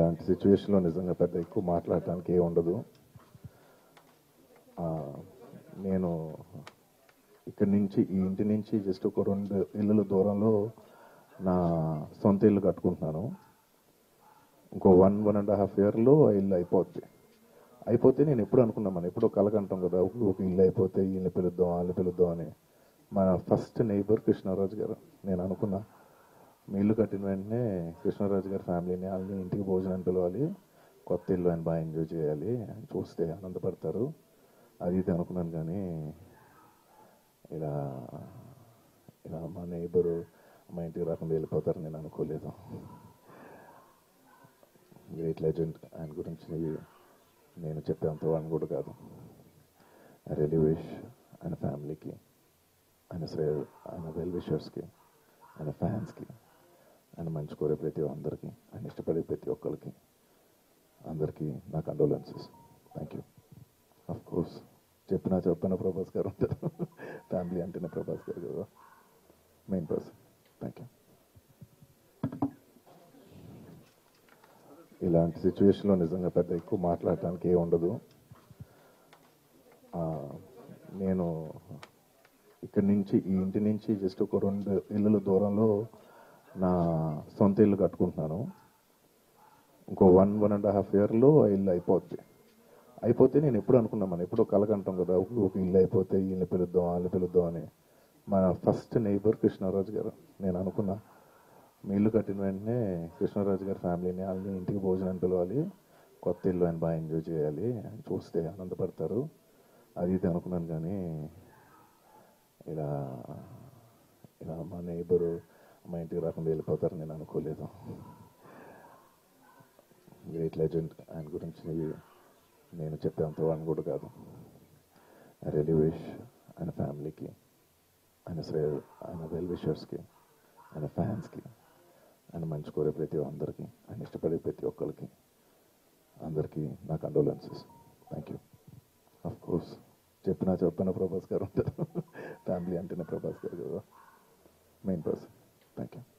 ఇలాంటి సిచ్యువేషన్లో నిజంగా పెద్ద ఎక్కువ మాట్లాడటానికి ఏ ఉండదు ఆ, నేను ఇక్కడి నుంచి ఈ ఇంటి నుంచి జస్ట్ ఒక రెండు ఇళ్ళల దూరంలో నా సొంత ఇల్లు కట్టుకుంటున్నాను ఇంకో వన్ వన్ అండ్ హాఫ్ ఇయర్లో ఆ ఇల్లు అయిపోద్ది అయిపోతే నేను ఎప్పుడు అనుకున్నాను మనం ఎప్పుడో కలకంటాం కదా ఒక ఒక ఇల్లు అయిపోతే వీళ్ళని పిలుద్దాం వాళ్ళని పిలుద్దాం అని మన ఫస్ట్ నైబర్ కృష్ణరాజు గారు నేను అనుకున్నా మీ ఇల్లు కట్టిన వెంటనే కృష్ణరాజు గారి ఫ్యామిలీని వాళ్ళని ఇంటికి భోజనాన్ని పిలవాలి కొత్త ఇల్లు ఆయన బాగా ఎంజాయ్ చేయాలి అని చూస్తే ఆనందపడతారు అది ఇది అనుకున్నాను కానీ ఇలా ఇలా మా నైబరు మా ఇంటికి రాకుండా వెళ్ళిపోతారు నేను అనుకోలేదు గ్రేట్ లెజెండ్ ఆయన గురించి నేను చెప్పేంత వాడిని కూడా కాదు ఐ రియలీ విష్ ఆయన ఫ్యామిలీకి ఆయన శ్రే ఆయన వెల్ విషర్స్కి ఆయన ఫ్యాన్స్కి ఆయన మంచి కోరే ప్రతి అందరికీ ఆయన ఇష్టపడే ప్రతి ఒక్కరికి అందరికీ నా condolences thank you of course చెప్పినా చెప్పిన ప్రభాస్ గారు ఉంటారు ఫ్యామిలీ అంటేనే ప్రభాస్ గారు కదా మెయిన్ పర్సన్ థ్యాంక్ యూ ఇలాంటి సిచ్యువేషన్లో నిజంగా పెద్ద ఎక్కువ మాట్లాడటానికి ఏ ఉండదు ఆ, నేను ఇక్కడి నుంచి ఈ ఇంటి నుంచి జస్ట్ ఒక రెండు ఇళ్ళల దూరంలో నా సొంత ఇల్లు కట్టుకుంటున్నాను ఇంకో వన్ వన్ అండ్ హాఫ్ ఇయర్లో ఆ ఇల్లు అయిపోద్ది అయిపోతే నేను ఎప్పుడు అనుకున్నా మనం ఎప్పుడో కలకంటాం కదా ఒక ఒక ఇల్లు అయిపోతే వీళ్ళని పిలుద్దాం వాళ్ళని పిలుద్దాం అని మన ఫస్ట్ నైబర్ కృష్ణరాజు గారు నేను అనుకున్నా మీ ఇల్లు కట్టిన వెంటనే కృష్ణరాజు గారి ఫ్యామిలీని వాళ్ళని ఇంటికి భోజనాన్ని పిలవాలి కొత్త ఇల్లు ఆయన బాగా ఎంజాయ్ చేయాలి అని చూస్తే ఆనందపడతారు అది ఇది అనుకున్నాను కానీ ఇలా ఇలా మా నైబరు మా ఇంటికి రాకుండా వెళ్ళిపోతారు నేను అనుకోలేదు గ్రేట్ లెజెండ్ ఆయన గురించి నేను చెప్పేంత వాడిని కూడా కాదు ఐ రియలీ విష్ ఆయన ఫ్యామిలీకి ఆయన శ్రే ఆయన వెల్ విషర్స్కి ఆయన ఫ్యాన్స్కి ఆయన మంచి కోరే ప్రతి అందరికీ ఆయన ఇష్టపడే ప్రతి ఒక్కరికి అందరికీ నా condolences thank you of course చెప్పినా చెప్పిన ప్రభాస్ గారు ఉంటారు ఫ్యామిలీ అంటేనే ప్రభాస్ గారు కదా మెయిన్ పర్సన్ థ్యాంక్ యూ